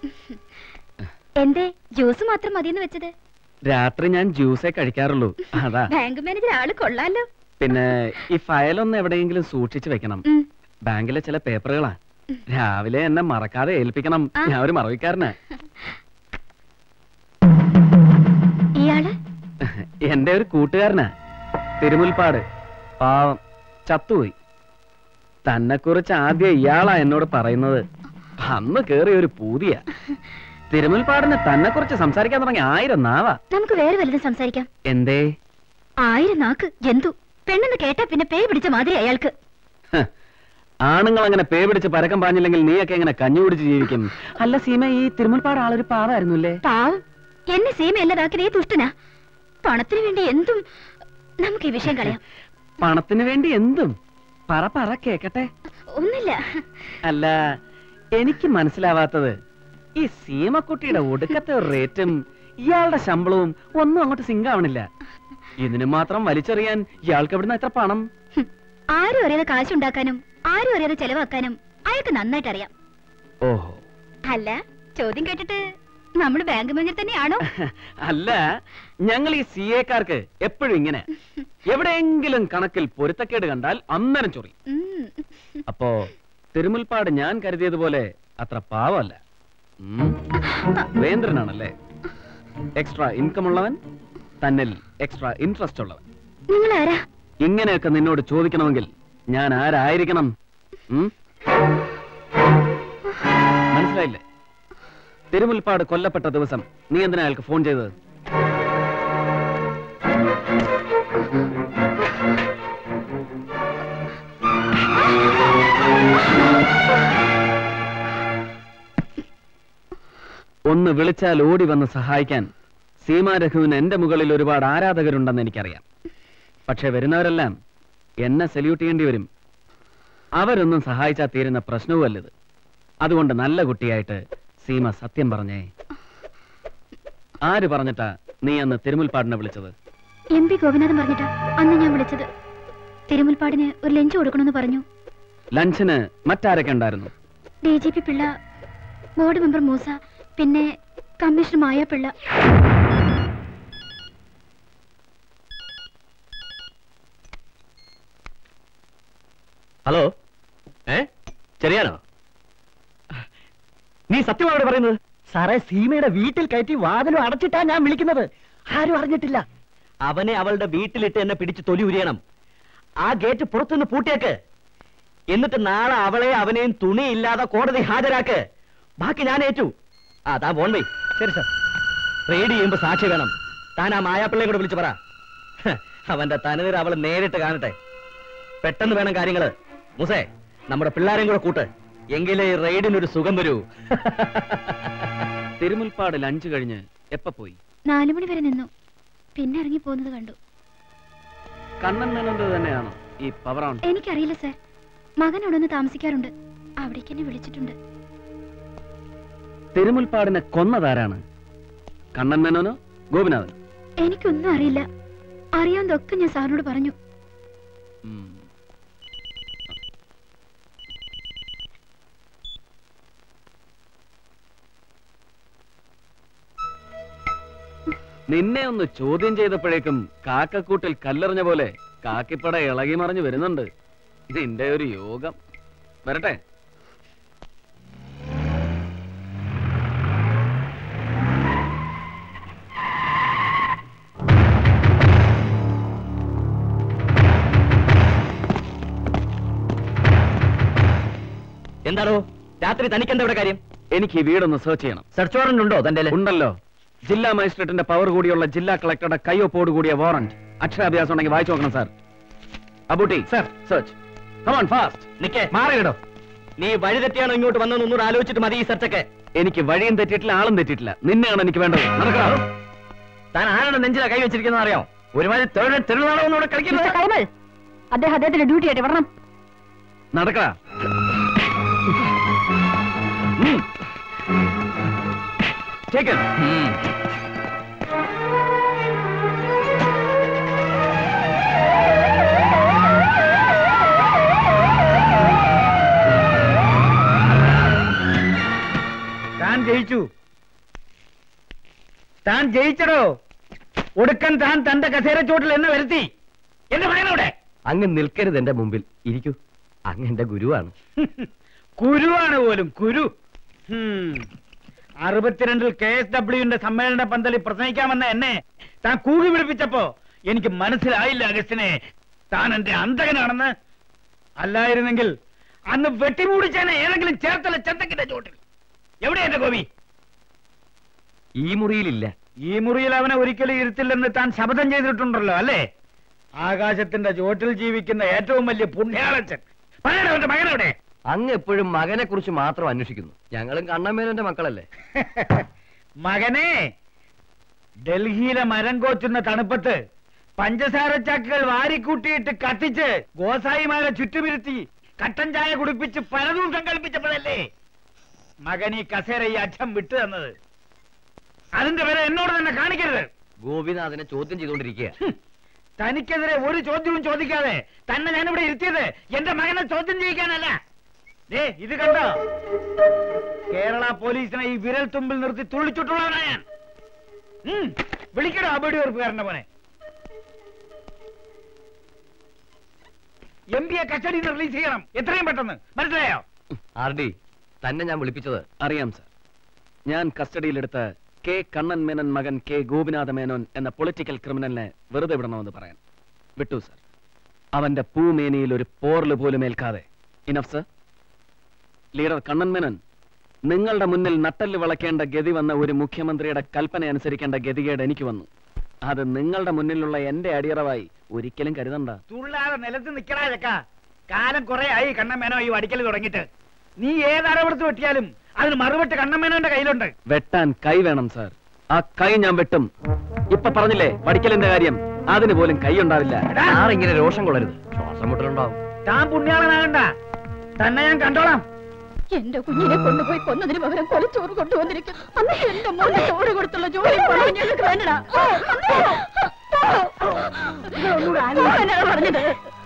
എന്തേ ജ്യൂസ് മാത്രം മതിയെന്ന് വെച്ചത് രാത്രി ഞാൻ ജ്യൂസേ കഴിക്കാറുള്ളൂ അതാ ബാങ്ക് മാനേജർ ആള് കൊള്ളാലോ പിന്നെ ഈ ഫയലൊന്ന് എവിടെയെങ്കിലും സൂക്ഷിച്ചു വെക്കണം ഉം. ബാങ്കിലെ ചില പേപ്പറുകളാ രാവിലെ എന്നെ മറക്കാതെ ഏൽപ്പിക്കണം ആ. ഞാൻ ഒരു മറവിക്കാരനാ ഇയാള് എന്റെ ഒരു കൂട്ടുകാരനാ തിരുമുൽപ്പാട് പാവം ചത്തുപോയി തന്നെ കുറിച്ച് ആദ്യം ഇയാളാ എന്നോട് പറയുന്നത് അന്ന് കേറിയ ഒരു പൂതിയ തിരുമുൽപ്പാടിന് തന്നെ കുറിച്ച് സംസാരിക്കാൻ തുടങ്ങി ആയിരം നാവാ നമുക്ക് വേറെ വല്ലതും സംസാരിക്കാം എന്തേ ആയിരം നാക്ക് ജന്തു പെണ്ണെന്ന് കേട്ടാ പിന്നെ പേ പിടിച്ച മാതിരി അയാൾക്ക് ഹ്. ആണുങ്ങൾ അങ്ങനെ പേ പിടിച്ച് പരക്കം പാഞ്ഞില്ലെങ്കിൽ നീയൊക്കെ എങ്ങനെ കഞ്ഞി കുടിച്ച് ജീവിക്കും അല്ല സീമ ഈ തിരുമുൽപ്പാട് ആളൊരു പാവായിരുന്നുല്ലേ പാവം എന്നെ സീമയല്ലതാക്കിയത് ഈ ദുഷ്ടനാ പണത്തിന് വേണ്ടി എന്തും നമുക്ക് ഈ വിഷയം കളയാം പണത്തിന് വേണ്ടി എന്തും പറ പറ കേക്കട്ടെ ഒന്നില്ല അല്ല എനിക്ക് മനസ്സിലാവാത്തത് ഈ സീമക്കുട്ടിയുടെ ഒടുക്കത്തെ ഒരു റേറ്റും ഇയാളുടെ ശമ്പളവും ഒന്നും അങ്ങോട്ട് സിങ്ക് ആവണില്ല ഇതിന് മാത്രം വലിച്ചെറിയാൻ ഇയാൾക്ക് എവിടുന്ന എത്ര പണം ഹും. ആരും അറിയാതെ കാശുണ്ടാക്കാനും ആരും അറിയാതെ ചെലവാക്കാനും അയാൾക്ക് നന്നായിട്ട് അറിയാം ഓഹോ അല്ല ചോദ്യം കേട്ടിട്ട് നമ്മൾ ബാങ്ക് മാനേജർ തന്നെയാണോ അല്ല ഞങ്ങൾ ഈ സി എക്കാർക്ക് എപ്പോഴും ഇങ്ങനെ എവിടെയെങ്കിലും കണക്കിൽ പൊരുത്തക്കേട് കണ്ടാൽ അന്നേരം ചൊറി ഉം. അപ്പോ തിരുമുൽപ്പാട് ഞാൻ കരുതിയതുപോലെ അത്ര പാവമല്ല ഉം. വേന്ദ്രനാണല്ലേ എക്സ്ട്രാ ഇൻകം ഉള്ളവൻ തന്നിൽ എക്സ്ട്രാ ഇൻട്രസ്റ്റ് ഉള്ളവൻ നിങ്ങൾ ആരാ ഇങ്ങനെയൊക്കെ നിന്നോട് ചോദിക്കണമെങ്കിൽ ഞാൻ ആരായിരിക്കണം ഉം? മനസ്സിലായില്ലേ തിരുമുൽപ്പാട് കൊല്ലപ്പെട്ട ദിവസം നീ എന്തിനാ അയാൾക്ക് ഫോൺ ചെയ്തത് ഒന്ന് വിളിച്ചാൽ ഓടി വന്ന് സഹായിക്കാൻ സീമാ രഘുവിന് എന്റെ മുകളിൽ ഒരുപാട് ആരാധകരുണ്ടെന്ന് എനിക്കറിയാം പക്ഷെ വരുന്നവരെല്ലാം എന്നെ സല്യൂട്ട് ചെയ്യേണ്ടി വരും അവരൊന്നും സഹായിച്ചാൽ തീരുന്ന പ്രശ്നവുമല്ലത് അതുകൊണ്ട് നല്ല കുട്ടിയായിട്ട് സീമ സത്യം പറഞ്ഞേ ആര് പറഞ്ഞിട്ടാ നീ അന്ന് തിരുമുൽപ്പാടിനെ വിളിച്ചത് എം പി ഗോപിനാഥൻ പറഞ്ഞിട്ടാ അന്ന് ഞാൻ വിളിച്ചത് തിരുമുൽപ്പാടിന് ഒരു ലഞ്ച് കൊടുക്കണമെന്ന് പറഞ്ഞു ലഞ്ചിന് മറ്റാരൊക്കെ ഉണ്ടായിരുന്നു D G P Pillai board member Moosa പിന്നെ കമ്മീഷണർ മായ പിള്ള ഹലോ ഏ ശരിയാണോ നീ സത്യമാണ് പറയുന്നത് സാറേ സീമയുടെ വീട്ടിൽ കയറ്റി വാതിലും അടച്ചിട്ടാ ഞാൻ വിളിക്കുന്നത് ആരും അറിഞ്ഞിട്ടില്ല അവനെ അവളുടെ വീട്ടിലിട്ട് എന്നെ പിടിച്ച് തൊലി ഉരിയണം ആ ഗേറ്റ് പുറത്തുനിന്ന് പൂട്ടിയേക്ക് എന്നിട്ട് നാളെ അവളെ അവനെയും തുണിയില്ലാതെ കോടതി ഹാജരാക്ക് ബാക്കി ഞാൻ ഏറ്റു ആ താൻ പോൺ വൈ ശരി സാർ റെയ്ഡ് ചെയ്യുമ്പോ സാക്ഷി വേണം താൻ ആ മായാപ്പിള്ളയെ കൂടെ വിളിച്ചു പറ ഹ, അവന്റെ തനതിർ അവൾ നേരിട്ട് കാണട്ടെ പെട്ടെന്ന് വേണം കാര്യങ്ങള് മുസേ നമ്മുടെ പിള്ളേരെയും കൂടെ കൂട്ട് എങ്കിലേ ഈ റെയ്ഡിനൊരു സുഖം വരൂ തിരുമുൽപ്പാട് ലഞ്ച് കഴിഞ്ഞ് എപ്പ പോയി നാലു മണി വരെ നിന്നു പിന്നെ ഇറങ്ങി പോകുന്നത് കണ്ടു കണ്ണൻ മേനോന്റെ തന്നെയാണോ ഈ പവർ ഓൺ എനിക്കറിയില്ല സാർ മകൻ അവിടെ ഒന്ന് താമസിക്കാറുണ്ട് അവിടേക്ക് എന്നെ വിളിച്ചിട്ടുണ്ട് തിരുമുൽപ്പാടിനെ കൊന്നതാരാണ് കണ്ണൻ മേനോനോ ഗോപിനാഥൻ എനിക്കൊന്നും അറിയില്ല അറിയാവുന്നതൊക്കെ ഞാൻ സാറിനോട് പറഞ്ഞു ഉം. നിന്നെ ഒന്ന് ചോദ്യം ചെയ്തപ്പോഴേക്കും കാക്കക്കൂട്ടിൽ കല്ലെറിഞ്ഞ പോലെ കാക്കിപ്പട ഇളകി മറിഞ്ഞു വരുന്നുണ്ട് നിന്റെ ഒരു യോഗം വരട്ടെ എന്താണോ രാത്രി തനിക്കെന്താ ഇവിടെ കാര്യം എനിക്ക് ഈ വീടൊന്ന് സെർച്ച് ചെയ്യണം സെർച്ച് വാറന്റ് ഉണ്ടോ തന്റെ ഉണ്ടല്ലോ ജില്ലാ മജിസ്ട്രേറ്റിന്റെ പവർ കൂടിയുള്ള ജില്ലാ കളക്ടറുടെ കയ്യൊപ്പോട് കൂടിയ വാറന്റ് അക്ഷരാഭ്യാസം ഉണ്ടെങ്കിൽ വായിച്ചു നോക്കണം sir Abootty sir search come on fast നിക്കേ മാറിയിടോ നീ വഴി തെറ്റിയാണോ ഇങ്ങോട്ട് വന്നെന്ന് ഒന്നുകൂടെ ആലോചിച്ചിട്ട് മതി ഈ സെർച്ചൊക്കെ എനിക്ക് വഴിയും തെറ്റിയിട്ടില്ല ആളും തെറ്റിയിട്ടില്ല നിന്നെയാണ് എനിക്ക് വേണ്ടത് നടക്കണം താൻ ആരാണ് നെഞ്ചില കൈ വെച്ചിരിക്കുന്നത് അറിയാം ഒരുമാതിരി തെരുവാണോ കളിക്കുന്നത് കൈമൾ അദ്ദേഹം അദ്ദേഹത്തിന്റെ ഡ്യൂട്ടി ആയിട്ട് വരണം നടക്കടാ Take it. Stand ജയിച്ചു താൻ ജയിച്ചടോ ഒടുക്കൻ താൻ തന്റെ കസേരച്ചോട്ടിൽ എന്നെ വരുത്തി എന്റെ മകനവിടെ അങ്ങ് നിൽക്കരുത് എന്റെ മുമ്പിൽ ഇരിക്കൂ അങ്ങ് എന്റെ ഗുരുവാണ് കുരുവാണ് പോലും കുരു ഹും. അറുപത്തിരണ്ടിൽ കെ എസ് ഡബ്ല്യുവിന്റെ സമ്മേളന പന്തലിൽ പ്രസംഗിക്കാമെന്ന എന്നെ താൻ കൂകി പിടിപ്പിച്ചപ്പോ എനിക്ക് മനസ്സിലായില്ല അഗസ്റ്റിനെ താൻ എന്റെ അന്തകനാണെന്ന് അല്ലായിരുന്നെങ്കിൽ അന്ന് വെട്ടിമൂടിച്ചേനെ ഏതെങ്കിലും ചേർത്തല ചന്തക്കിന്റെ ചോട്ടിൽ എവിടെ എന്റെ ഗോപി ഈ മുറിയിലില്ല ഈ മുറിയിൽ അവനെ ഒരിക്കലും ഇരുത്തില്ലെന്ന് താൻ ശപഥം ചെയ്തിട്ടുണ്ടല്ലോ അല്ലേ ആകാശത്തിന്റെ ചോട്ടിൽ ജീവിക്കുന്ന ഏറ്റവും വലിയ പുണ്യാളച്ചൻ പറയണ അവന്റെ മകനെവിടെ അങ്ങ് എപ്പോഴും മകനെ കുറിച്ച് മാത്രം അന്വേഷിക്കുന്നു ഞങ്ങളും കണ്ണമ്മേനന്റെ മക്കളല്ലേ മകനെ ഡൽഹിയിലെ മരം കോച്ചുന്ന തണുപ്പത്ത് പഞ്ചസാര ചാക്കുകൾ വാരിക്കൂട്ടിയിട്ട് കത്തിച്ച് ഗോസായിമാരെ ചുറ്റുമിരുത്തി കട്ടൻ ചായ കുടിപ്പിച്ച് പലതും സങ്കല്പിച്ചപ്പോഴല്ലേ മകൻ ഈ കസേര ഈ അച്ഛൻ വിട്ടു തന്നത് അതിന്റെ പേരെ എന്നോട് തന്നെ കാണിക്കരുത് ഗോപിനാഥനെ ചോദ്യം ചെയ്തുകൊണ്ടിരിക്കുക ഹും. തനിക്കെതിരെ ഒരു ചോദ്യവും ചോദിക്കാതെ തന്നെ ഞാനിവിടെ ഇരുത്തിയത് എന്റെ മകനെ ചോദ്യം ചെയ്യിക്കാനല്ല ദേ ഇത് കണ്ടോ കേരള പോലീസിനെ ഈ വിരൽ തുമ്പിൽ നിർത്തി തുള്ളിച്ചുട്ടുള്ളവനാ ഞാൻ ഉം, വിളിക്കടോ അബടി ഉറപ്പുകാരന്റെ മോനെ എം പിയെ കസ്റ്റഡിയിൽ റിലീസ് ചെയ്യണം എത്രയും പെട്ടെന്ന് മനസ്സിലായോ ആർ ഡി തന്നെ ഞാൻ വിളിപ്പിച്ചത് അറിയാം സർ ഞാൻ കസ്റ്റഡിയിലെടുത്ത കെ കണ്ണൻ മേനൻ മകൻ കെ ഗോപിനാഥ മേനോൻ എന്ന പൊളിറ്റിക്കൽ ക്രിമിനലിനെ വെറുതെ വിടണമെന്ന് പറയാൻ വിട്ടു സർ അവന്റെ പൂമേനിയിൽ ഒരു പോർല് പോലും ഏൽക്കാതെ enough sir leader Kannan Menon നിങ്ങളുടെ മുന്നിൽ നട്ടല് വളയ്ക്കേണ്ട ഗതി വന്ന ഒരു മുഖ്യമന്ത്രിയുടെ കൽപ്പന അനുസരിക്കേണ്ട ഗതികേട് എനിക്ക് വന്നു അത് നിങ്ങളുടെ മുന്നിലുള്ള എന്റെ അടിയറവായി ഒരിക്കലും കരുതണ്ട തുള്ളാതെ നിലത്ത് നിക്കടാ ചക്ക കാലം കുറെ ആയി കണ്ണമ്മേനോ ഈ വടിക്കൽ തുടങ്ങിയിട്ട് നീ ഏതടവെടുത്ത് വെട്ടിയാലും അതിന് മറുപെട്ട് കണ്ണമ്മേനോന്റെ കയ്യിലുണ്ട് വെട്ടാൻ കൈ വേണം സാർ ആ കൈ ഞാൻ വെട്ടും ഇപ്പൊ പറഞ്ഞില്ലേ വടിക്കലിന്റെ കാര്യം അതിന് പോലും കൈ ഉണ്ടാവില്ല സാർ ഇങ്ങനെ രോഷം കൊള്ളരുത് ശ്വാസം മുട്ടലുണ്ടാവും താൻ പുണ്യാളനാകണ്ട തന്നെ ഞാൻ കണ്ടോളാം എന്റെ കുഞ്ഞിനെ കൊണ്ടുപോയി കൊന്നതിന് പകരം കൊലച്ചോറ് കൊണ്ടുവന്നിരിക്കുന്നു അന്ന് എന്റെ മോനെ ചോറ് കൊടുത്തുള്ള ജോലി പണവും ഞങ്ങൾക്ക് വേണ്ടടാ എന്നോട് പറഞ്ഞത്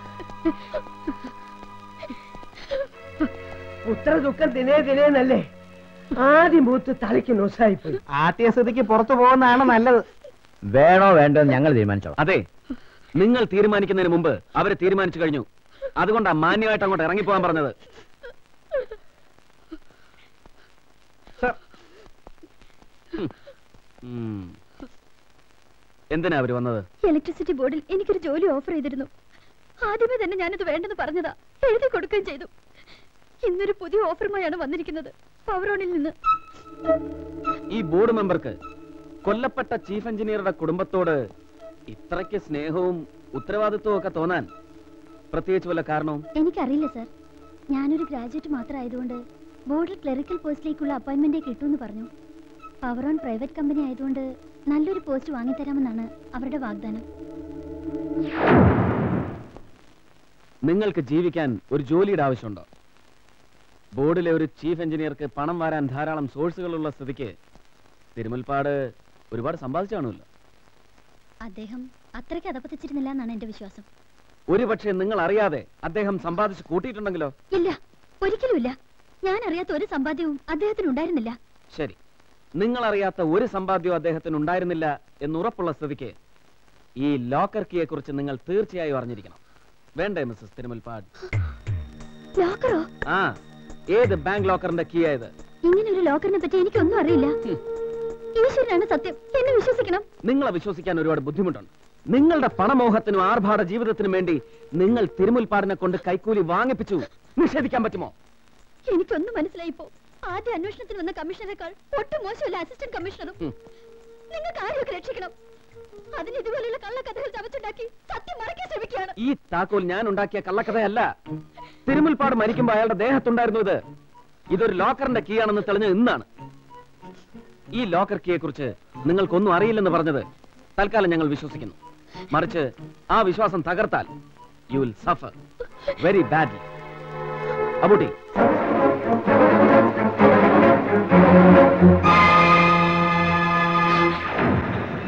പുത്ര ദുഃഖം ദിനേ ദിനേന്നല്ലേ ആദ്യം മൂത്ത് തലയ്ക്ക് നൊസായിപ്പോയി ആദ്യസ്ഥിതിക്ക് പുറത്തു പോകുന്നതാണ് നല്ലത് വേണോ വേണ്ടോ ഞങ്ങൾ തീരുമാനിച്ചോ അതെ നിങ്ങൾ തീരുമാനിക്കുന്നതിന് മുമ്പ് അവര് തീരുമാനിച്ചു കഴിഞ്ഞു അതുകൊണ്ടാ മാന്യമായിട്ട് അങ്ങോട്ട് ഇറങ്ങിപ്പോകാൻ പറഞ്ഞത് ഉം. എന്തിനാ അവര് വന്നത് ഇലക്ട്രിസിറ്റി ബോർഡിൽ എനിക്കൊരു ജോലി ഓഫർ ചെയ്തിരുന്നു ആദ്യമേ തന്നെ ഞാനത് വേണ്ടെന്ന് പറഞ്ഞതാ എഴുതി കൊടുക്കുകയും ചെയ്തു ഇന്നൊരു പുതിയ ഓഫറുമായാണ് വന്നിരിക്കുന്നത് പവറോണിൽ നിന്ന് ഈ ബോർഡ് മെമ്പർക്ക് കൊല്ലപ്പെട്ട ചീഫ് എഞ്ചിനീയറുടെ കുടുംബത്തോട് ഇത്രയ്ക്ക് സ്നേഹവും ഉത്തരവാദിത്വവും ഒക്കെ തോന്നാൻ പ്രത്യേകിച്ച് വല്ല കാരണവും എനിക്കറിയില്ല സർ ഞാനൊരു ഗ്രാജുവേറ്റ് മാത്രമായതുകൊണ്ട് ബോർഡിൽ ക്ലറിക്കൽ പോസ്റ്റിലേക്കുള്ള അപ്പോയിന്റ്മെന്റേ കിട്ടുമെന്ന് പറഞ്ഞു പവർ ഓൺ പ്രൈവറ്റ് കമ്പനി ആയതുകൊണ്ട് നല്ലൊരു പോസ്റ്റ് വാങ്ങിത്തരാമെന്നാണ് അവരുടെ വാഗ്ദാനം നിങ്ങൾക്ക് ജീവിക്കാൻ ഒരു ജോലിയുടെ ആവശ്യമുണ്ടോ ബോർഡിലെ ഒരു ചീഫ് എഞ്ചിനീയർക്ക് പണം വാരാൻ ധാരാളം സോഴ്സുകളുള്ള സ്ഥിതിക്ക് തിരുമുൽപ്പാട് ഒരുപാട് സമ്പാദിച്ചു കാണുമല്ലോ അദ്ദേഹം അത്രയ്ക്ക് അതപ്പത്തിച്ചിരുന്നില്ല എന്നാണ് എന്റെ വിശ്വാസം ഒരുപക്ഷെ നിങ്ങൾ അറിയാതെ അദ്ദേഹം സമ്പാദിച്ച് കൂട്ടിയിട്ടുണ്ടെങ്കിലോ ഇല്ല ഒരിക്കലുമില്ല ഞാൻ അറിയാത്ത ഒരു സമ്പാദ്യവും അദ്ദേഹത്തിന് ഉണ്ടായിരുന്നില്ല ശരി നിങ്ങൾ അറിയാത്ത ഒരു സമ്പാദ്യവും അദ്ദേഹത്തിന് ഉണ്ടായിരുന്നില്ല എന്നുറപ്പുള്ള സ്ഥിതിക്ക് ഈ ലോക്കർ കീയെ കുറിച്ച് നിങ്ങൾ തീർച്ചയായും അറിഞ്ഞിരിക്കണം വേണ്ടേ മിസ്സസ് തിരുമുൽപ്പാട് ലോക്കറോ ആ ഏത് ബാങ്ക് ലോക്കറിന്റെ കീ ആയത് ഇങ്ങനെ ഒരു ലോക്കറിനെ പറ്റി എനിക്കൊന്നും അറിയില്ല ഈശ്വരനാണ് സത്യം എന്നെ വിശ്വസിക്കണം നിങ്ങളെ വിശ്വസിക്കാൻ ഒരുപാട് ബുദ്ധിമുട്ടുണ്ട് നിങ്ങളുടെ പണമോഹത്തിനും ആർഭാട ജീവിതത്തിനും വേണ്ടി നിങ്ങൾ തിരുമുൽപ്പാടിനെ കൊണ്ട് കൈക്കൂലി വാങ്ങിപ്പിച്ചു നിഷേധിക്കാൻ പറ്റുമോ എനിക്കൊന്നും മനസ്സിലായിപ്പോ ആദ്യ അന്വേഷണത്തിന് വന്ന കമ്മീഷണറെക്കാൾ ഒട്ടും മോശമല്ല അസിസ്റ്റന്റ് കമ്മീഷണറും ഉം. നിങ്ങൾക്ക് ആരെയൊക്കെ രക്ഷിക്കണം അതിന് ഇതുപോലുള്ള കള്ളക്കഥകൾ ചവച്ചുണ്ടാക്കി സത്യം മറയ്ക്കാൻ ശ്രമിക്കുകയാണ് ഈ താക്കോൽ ഞാൻ ഉണ്ടാക്കിയ കള്ളക്കഥയല്ല തിരുമുൽപ്പാട് മരിക്കുമ്പോ അയാളുടെ ദേഹത്തുണ്ടായിരുന്നു ഇത് ഇതൊരു ലോക്കറിന്റെ കീ ആണെന്ന് തെളിഞ്ഞ ഇന്നാണ് ഈ ലോക്കർ കീയെ കുറിച്ച് നിങ്ങൾക്കൊന്നും അറിയില്ലെന്ന് പറഞ്ഞത് തൽക്കാലം ഞങ്ങൾ വിശ്വസിക്കുന്നു മറിച്ച് ആ വിശ്വാസം തകർത്താൽ you will suffer very badly Abootty